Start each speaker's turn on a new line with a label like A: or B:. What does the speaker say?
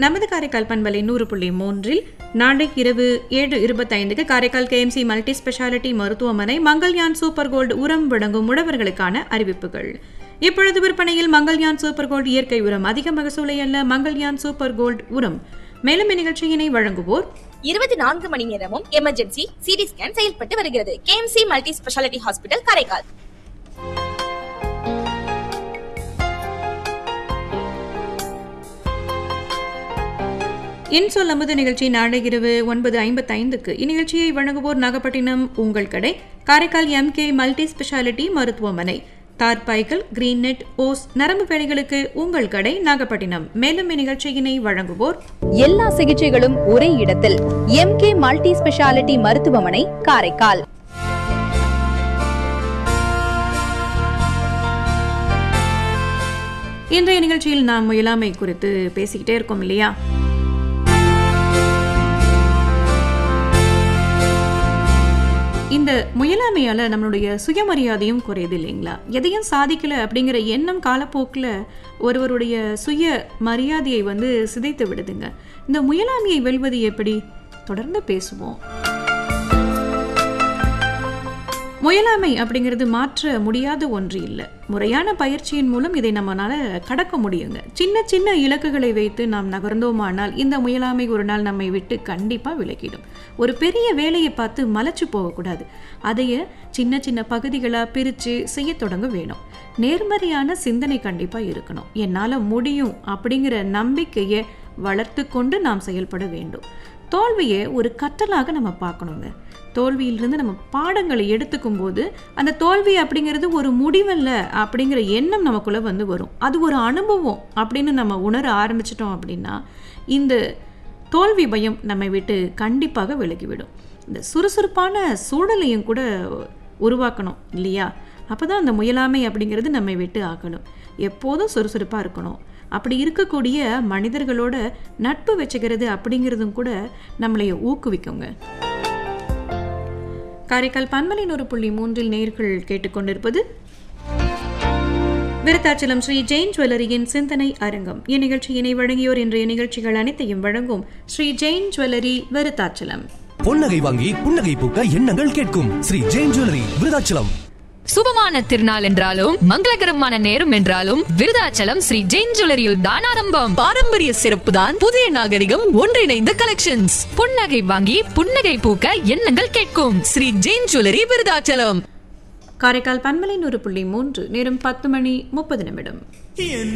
A: நமது காரைக்கால் பண்பலை நூறு புள்ளி மூன்றில் நாளை இரவு ஏழு இருபத்தைந்துக்கு காரைக்கால் கேஎம்சி மல்டி ஸ்பெஷாலிட்டி மருத்துவமனை மங்கள்யான் சூப்பர் கோல்டு உரம் வழங்கும் உழவர்களுக்கான அறிவிப்புகள் இப்பொழுது விற்பனையில் மங்கள்யான் சூப்பர் கோல்டு இயற்கை உரம் அதிக மகசூலை அல்ல மங்கள்யான் சூப்பர் கோல்டு உரம் மேலும் இந்நிகழ்ச்சியினை வழங்குவோர்
B: இருபத்தி நான்கு மணி நேரமும் எமர்ஜென்சி சிடி ஸ்கேன் செயல்பட்டு வருகிறது KMC multi speciality hospital Karaikal
A: இன்சொல் அமுது நிகழ்ச்சி நாளை இரவு ஒன்பது ஐம்பத்தைந்துக்கு இந்நிகழ்ச்சியை வழங்குவோர் நாகப்பட்டினம் உங்கள் கடை காரைக்கால் எம்கே மல்டி ஸ்பெஷாலிட்டி மருத்துவமனை தார்பாய்கள் கிரீன் நெட் ஓஸ் நரம்பு வேலைகளுக்கு உங்கள் கடை நாகப்பட்டினம் மேலும் இந்நிகழ்ச்சியினை வழங்குவோர்
C: எல்லா சிகிச்சைகளும் ஒரே இடத்தில் எம்கே மல்டி ஸ்பெஷாலிட்டி மருத்துவமனை காரைக்கால்
A: இன்றைய நிகழ்ச்சியில் நாம் முயலாமை குறித்து பேசிக்கிட்டே இருக்கோம் இல்லையா இந்த முயலாமையால நம்மளுடைய சுயமரியாதையும் குறையுது இல்லைங்களா எதையும் சாதிக்கல அப்படிங்கிற எண்ணம் காலப்போக்கில் ஒருவருடைய சுய மரியாதையை வந்து சிதைத்து விடுதுங்க இந்த முயலாமையை வெல்வது எப்படி தொடர்ந்து பேசுவோம் முயலாமை அப்படிங்கிறது மாற்ற முடியாத ஒன்று இல்லை முறையான பயிற்சியின் மூலம் இதை நம்மளால கடக்க முடியுங்க சின்ன சின்ன இலக்குகளை வைத்து நாம் நகர்ந்தோமானால் இந்த முயலாமை ஒரு நாள் நம்மை விட்டு கண்டிப்பாக விலகிடும் ஒரு பெரிய வேலையை பார்த்து மலைச்சு போகக்கூடாது அதைய சின்ன சின்ன பகுதிகளாக பிரித்து செய்ய தொடங்க வேணும் நேர்மறையான சிந்தனை கண்டிப்பாக இருக்கணும் என்னால் முடியும் அப்படிங்கிற நம்பிக்கையை வளர்த்து கொண்டு நாம் செயல்பட வேண்டும் தோல்வியை ஒரு கற்றலாக நம்ம பார்க்கணுங்க தோல்வியிலிருந்து நம்ம பாடங்களை எடுத்துக்கும் போது அந்த தோல்வி அப்படிங்கிறது ஒரு முடிவல்ல அப்படிங்கிற எண்ணம் நமக்குள்ளே வந்து வரும் அது ஒரு அனுபவம் அப்படின்னு நம்ம உணர ஆரம்பிச்சிட்டோம் அப்படின்னா இந்த தோல்வி பயம் நம்மை விட்டு கண்டிப்பாக விலகிவிடும் இந்த சுறுசுறுப்பான சூழலையும் கூட உருவாக்கணும் இல்லையா அப்போ தான் அந்த முயலாமை அப்படிங்கிறது நம்மை விட்டு ஆக்கணும் எப்போதும் சுறுசுறுப்பாக இருக்கணும் அப்படி இருக்கக்கூடிய மனிதர்களோட நட்பு வச்சுக்கிறது அப்படிங்கிறதும் கூட நம்மளை ஊக்குவிக்குங்க காரைக்கால் பன்மலை ஒரு புள்ளி மூன்றில் நேர்கள் கேட்டுக்கொண்டிருப்பது விருத்தாச்சலம் ஸ்ரீ ஜெயின் ஜுவல்லரியின் சிந்தனை அரங்கம் இந்நிகழ்ச்சியினை வழங்கியோர் இன்றைய நிகழ்ச்சிகள் அனைத்தையும் வழங்கும் ஸ்ரீ ஜெயின் ஜுவல்லரி விருத்தாச்சலம்
D: பொன்னகை வாங்கி புன்னகை பூக்க எண்ணங்கள் கேட்கும் ஸ்ரீ ஜெயின் ஜுவல்லரி விருதாச்சலம்
E: சுபமான திருநாள் என்றாலும் மங்களகரமான நேரம் என்றாலும் விருதாச்சலம் ஸ்ரீ ஜெயின் ஜுவல்லரியில் தான் ஆரம்பம்
F: பாரம்பரிய சிறப்பு தான் புதிய நாகரிகம் ஒன்றிணைந்த கலெக்ஷன்ஸ்
E: புன்னகை வாங்கி புன்னகை பூக்க எண்ணங்கள் கேட்கும்
F: ஸ்ரீ ஜெயின் ஜுவல்லரி விருதாச்சலம்
A: காரைக்கால் பன்மலை ஒரு புள்ளி மூன்று நேரம் பத்து மணி முப்பது நிமிடம்